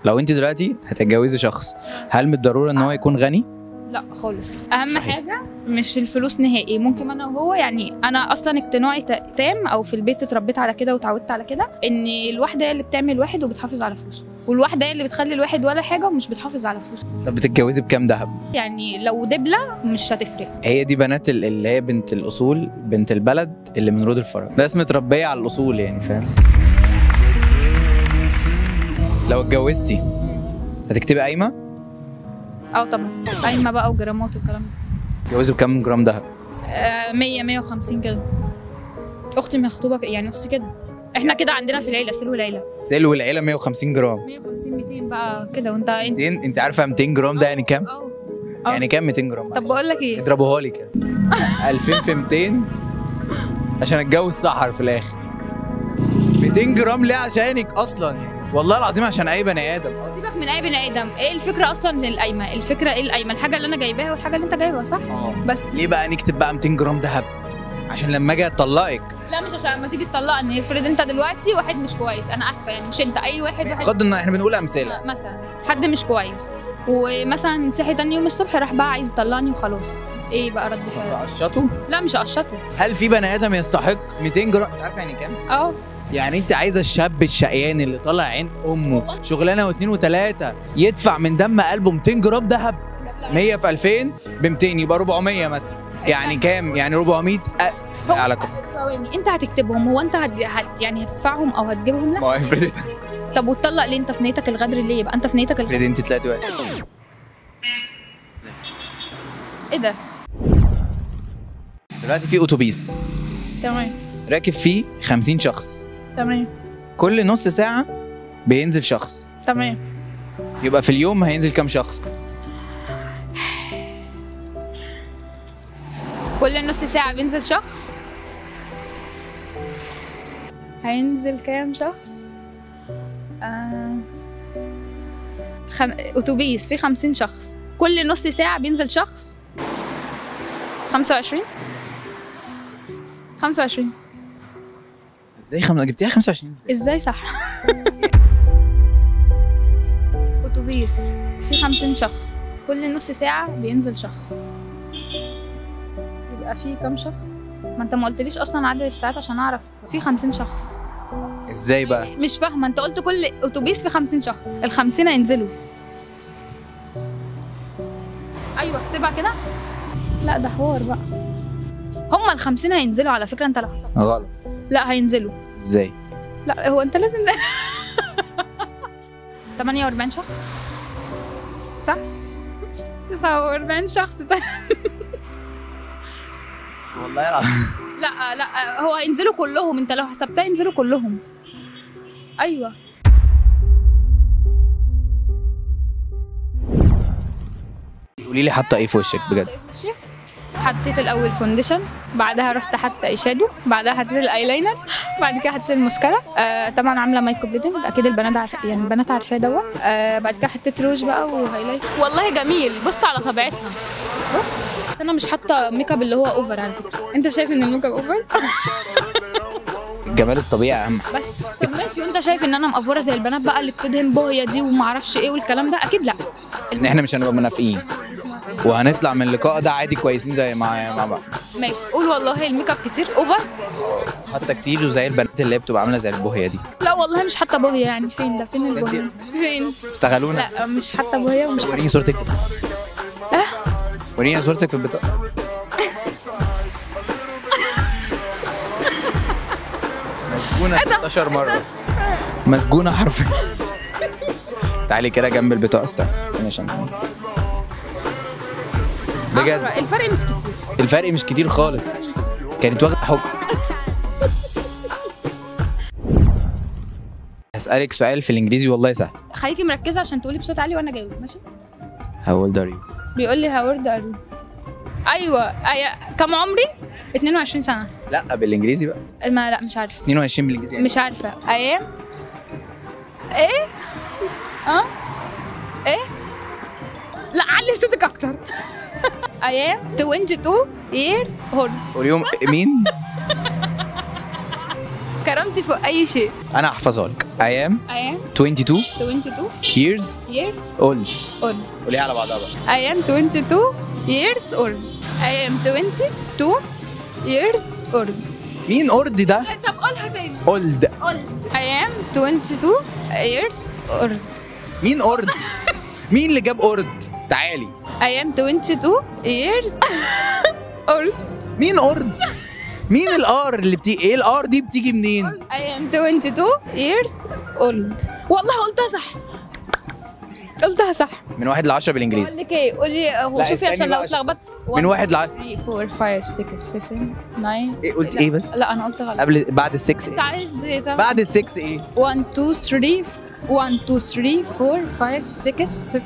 لو انت دلوقتي هتتجوزي شخص هل من الضروره ان هو يكون غني لا خالص اهم صحيح. حاجه مش الفلوس نهائي ممكن انا وهو يعني انا اصلا اقتناعي تا- تام او في البيت اتربيت على كده واتعودت على كده ان الواحده هي اللي بتعمل واحد وبتحافظ على فلوسه والواحده هي اللي بتخلي الواحد ولا حاجه ومش بتحافظ على فلوسه طب بتتجوزي بكام ذهب يعني لو دبله مش هتفرق هي دي بنات ال- اللي هي بنت الاصول بنت البلد اللي من رود الفرج ناس متربيه على الاصول يعني فاهم لو اتجوزتي هتكتبي قايمه اه طبعا قايمه بقى وجرامات والكلام ده تتجوزي بكام جرام ذهب آه 100 150 كده اختي مخطوبه ك- يعني اختي كده احنا كده عندنا في العيله سلو العيله سلو العيله 150 جرام 150 200 بقى كده وانت انت 200 انت عارفه 200 جرام ده يعني كام اه آه. يعني كام 200 جرام طب معلش. بقول لك ايه اضربوها لي كده 2000 في 200 عشان اتجوز سحر في الاخر 200 جرام ليه عشانك اصلا يعني والله العظيم عشان اي بني ادم سيبك من اي بني ادم ايه الفكره اصلا للقايمه الفكره ايه القايمه الحاجه اللي انا جايباها والحاجه اللي انت جايبها صح اه بس ليه بقى نكتب بقى 200 جرام ذهب عشان لما اجي اطلقك لا مش عشان لما تيجي تطلقني افرض انت دلوقتي واحد مش كويس انا اسفه يعني مش انت اي واحد واحد بغض النظر احنا بنقول امثله مثلا حد مش كويس ومثلا صحي تاني يوم الصبح راح بقى عايز يطلعني وخلاص ايه بقى رد فعل قشطه لا مش هقشطه هل في بني ادم يستحق 200 جرام انت عارف يعني كام اه يعني انت عايزه الشاب الشقيان اللي طالع عين امه شغلانه واثنين وثلاثه يدفع من دم قلبه 200 جرام ذهب 100 في 2000 ب 200 يبقى 400 مثلا يعني كام يعني 400 أ... هو على على ثواني انت هتكتبهم هو انت هت... هت... يعني هتدفعهم او هتجيبهم لا ما هو افرض طب وتطلق ليه انت في نيتك الغدر ليه يبقى انت في نيتك الغدر افرض انت طلعتي واحد ايه ده دلوقتي في اتوبيس تمام راكب فيه 50 شخص تمام كل نص ساعه بينزل شخص تمام يبقى في اليوم هينزل كام شخص كل نص ساعة بينزل شخص هينزل كام شخص؟ آه... خم... أتوبيس فيه خمسين شخص كل نص ساعة بينزل شخص خمسة وعشرين خمسة وعشرين ازاي خم... جبتيها 25 ازاي ازاي صح؟ أتوبيس فيه خمسين شخص كل نص ساعة بينزل شخص يبقى فيه كام شخص؟ ما انت ما قلتليش اصلا عدد الساعات عشان اعرف في 50 شخص ازاي بقى مش فاهمه انت قلت كل اتوبيس في 50 شخص ال 50 هينزلوا ايوه احسبها كده لا ده حوار بقى هما ال 50 هينزلوا على فكره انت لو حسبت غلط لا هينزلوا ازاي لا هو انت لازم ده 48 شخص صح 49 شخص ده والله العظيم لا لا هو هينزلوا كلهم انت لو حسبتها ينزلوا كلهم ايوه قولي لي حاطه ايه في وشك بجد حطيت الاول فونديشن بعدها رحت حاطه اي شادو بعدها حطيت الايلاينر بعد كده حطيت الماسكارا آه طبعا عامله ميك اب بليدنج اكيد البنات عارفه يعني البنات عارفاه دوت آه بعد كده حطيت روج بقى وهايلايت والله جميل بص على طبيعتها بص بس انا مش حاطه ميك اب اللي هو اوفر على فكره انت شايف ان الميك اب اوفر الجمال الطبيعي اهم حاجة. بس طب ماشي وانت شايف ان انا مقفوره زي البنات بقى اللي بتدهن بوهيه دي وما اعرفش ايه والكلام ده اكيد لا ان احنا مش هنبقى منافقين وهنطلع من اللقاء ده عادي كويسين زي مع مع بعض ماشي قول والله الميك اب كتير اوفر حتى كتير وزي البنات اللي هي بتبقى عامله زي البوهيه دي لا والله مش حاطه بوهيه يعني فين ده فين البوهيه فين اشتغلونا لا مش حاطه بوهيه ومش وريني صورتك وريني صورتك في البطاقه مسجونه 16 مره مسجونه حرفيا تعالي كده جنب البطاقه استنى استنى عشان بجد أقرأ. الفرق مش كتير الفرق مش كتير خالص كانت واخده حكم هسألك سؤال في الإنجليزي والله سهل خليكي مركزه عشان تقولي بصوت عالي وانا جاوب ماشي How old are you؟ بيقول لي هاورد ار ايوه أي... كم عمري 22 سنه لا بالإنجليزي بقى ما لا مش عارفه 22 بالإنجليزي يعني مش عارفه ايام ايه اه ايه لا علي صوتك اكتر ايام 22 years old واليوم مين؟ كرد كرامتي فوق اي شيء انا احفظها لك I am I am 22 22 years years old old قوليها على بعضها بقى I am 22 years old I am 22 years old مين اورد ده طب قولها تاني اولد old I am 22 years old مين اورد مين اللي جاب اورد تعالي I am 22 years old مين اورد مين الار اللي بتيجي ايه الار دي بتيجي منين I am 22 years old والله قلتها صح قلتها صح من واحد لعشرة بالانجليزي بقول لك ايه قولي هو لا، شوفي استني عشان لو بقى عشان- اتلخبطت من واحد لع 3 4 5 6 7 9 إيه قلت لا. إيه بس؟ لا انا قلت غلط قبل بعد السكس انت ايه عايز دي طب بعد السكس ايه 1 2 3 1 2 3 4 5 6 7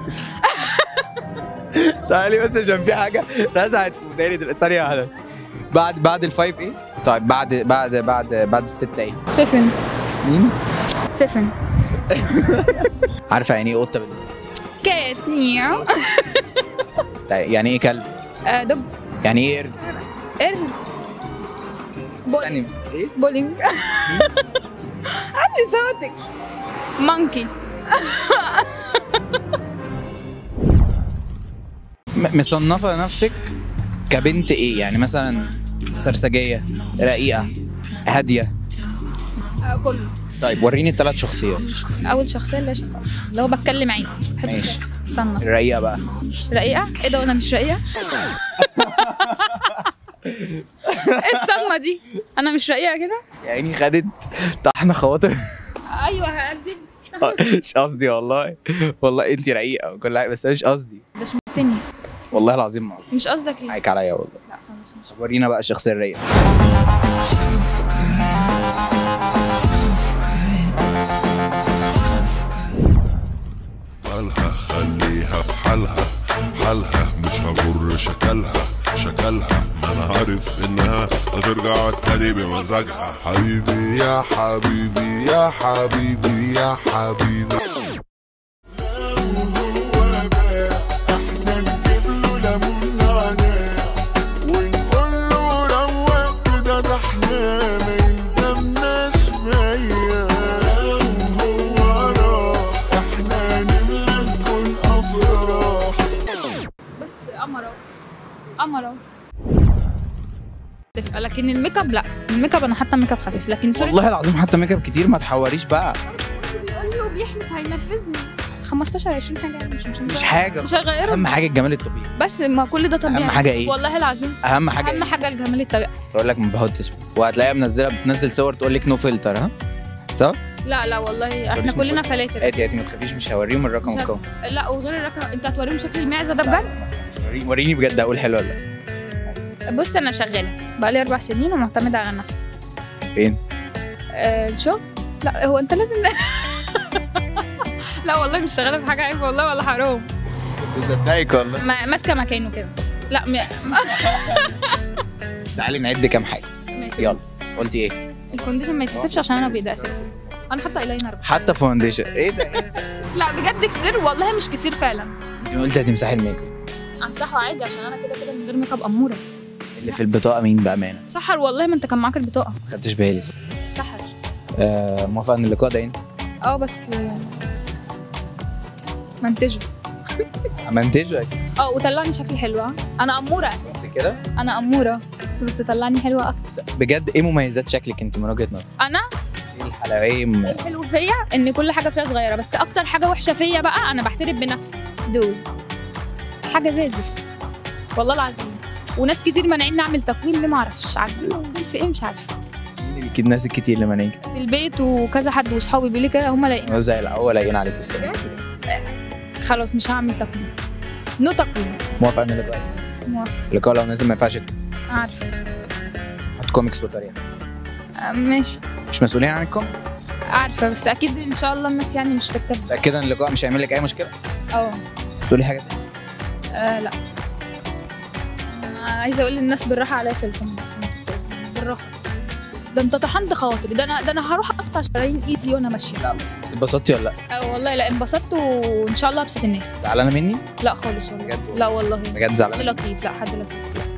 تعالي بس عشان في حاجه رزعت في وداني دلوقتي ثانيه واحده بعد بعد الفايف ايه طيب بعد بعد بعد بعد الستة ايه 7 مين 7 عارفه يعني ايه قطه بالانجليزي كات نيو طيب يعني ايه كلب آه، دب يعني ايه قرد قرد بولينج ثاني ايه بولينج علي صوتك مونكي م- مصنفه نفسك كبنت ايه يعني مثلا سرسجيه رقيقه هاديه كله طيب وريني الثلاث شخصيات اول شخصيه اللي شخصية اللي هو بتكلم عادي بحب ماشي. صنف الرقيقه بقى رقيقه ايه ده وانا مش رقيقه ايه الصدمه دي انا مش رقيقه كده يعني خدت طحن خواطر ايوه هأكذب مش قصدي والله والله انت رقيقه وكل حاجه بس مش قصدي ده شمتني والله العظيم ما مش قصدك ايه حقك عليا والله لا خلاص مش ورينا بقى الشخصيه الرايقه مالها خليها في حالها حالها مش هجر شكلها شكلها ما انا عارف انها هترجع تاني بمزاجها حبيبي يا حبيبي يا حبيبي يا حبيبي بس قمر اهو قمر اهو لكن الميك اب لا الميك اب انا حاطه ميك اب خفيف لكن صورة والله العظيم حتى ميك اب كتير ما تحوريش بقى بيقول لي وبيحلف هينرفزني 15 20 حاجه مش مش مش حاجه مش هغيرهم اهم حاجه الجمال الطبيعي بس ما كل ده طبيعي أهم حاجة إيه؟ والله العظيم اهم حاجه اهم إيه؟ حاجه الجمال الطبيعي تقول لك ما بحطش وهتلاقيها منزله بتنزل صور تقول لك نو فلتر ها صح؟ لا لا والله احنا مش كلنا مفضل. فلاتر هاتي هاتي ما تخافيش مش هوريهم الرقم مش هت- الكون لا وغير الرقم انت هتوريهم شكل المعزه ده بجد وريني- وريني بجد اقول حلو ولا لا بص انا شغاله بقالي اربع سنين ومعتمده على نفسي فين؟ آه، الشغل لا هو انت لازم لا والله مش شغاله في حاجه عيب والله ولا حرام بصدقك والله ما- ماسكه مكانه كده لا م... تعالي نعد كام حاجه ماشي يلا قلتي ايه؟ الكونديشن ما يتحسبش عشان انا بيضاء اساسا انا حاطه ايلاينر بس. حتى فاونديشن ايه ده؟ إيه ده؟ لا بجد كتير والله مش كتير فعلا انت قلت هتمسحي الميك اب امسحه عادي عشان انا كده كده من غير ميك اب اموره اللي في البطاقه مين بامانه؟ سحر والله ما انت كان معاك البطاقه ما خدتش بالي لسه سحر آه موافقه ان اللقاء ده ينزل اه بس آه، منتجه منتجه اكيد اه وطلعني شكلي حلو ها؟ انا اموره بس كده انا اموره بس طلعني حلوه اكتر بجد ايه مميزات شكلك انت من وجهه نظرك؟ انا ايه الحلاوه ايه م- الحلو فيا ان كل حاجه فيها صغيره بس اكتر حاجه وحشه فيا بقى انا بحترم بنفسي دول حاجه زي الزفت والله العظيم وناس كتير مانعين نعمل تقويم ليه ما اعرفش عارفين دول في ايه مش عارفه اكيد ناس كتير اللي منايك في البيت وكذا حد واصحابي بيقولوا لي كده هم لاقيين زي الاول لاقيين عليك السلام خلاص مش هعمل تقويم نو تقويم موافقه ان اللقاء ينزل. موافقه اللقاء لو نزل ما ينفعش عارفه تحط كوميكس بطريقه آه، ماشي مش مسؤولين عن الكوميكس عارفه بس اكيد ان شاء الله الناس يعني مش تكتب متاكده ان اللقاء مش هيعمل لك اي مشكله اه تقولي حاجه تانية. آه، لا أنا عايزه اقول للناس بالراحه عليا في الكومنتس بالراحه ده انت طحنت خواطري ده انا ده انا هروح اقطع شرايين ايدي وانا ماشيه لا بس بس اتبسطتي ولا لا آه والله لا انبسطت وان شاء الله ابسط الناس زعلانه مني لا خالص والله بجد والله؟ لا والله بجد حد زعلانه لطيف لا حد لطيف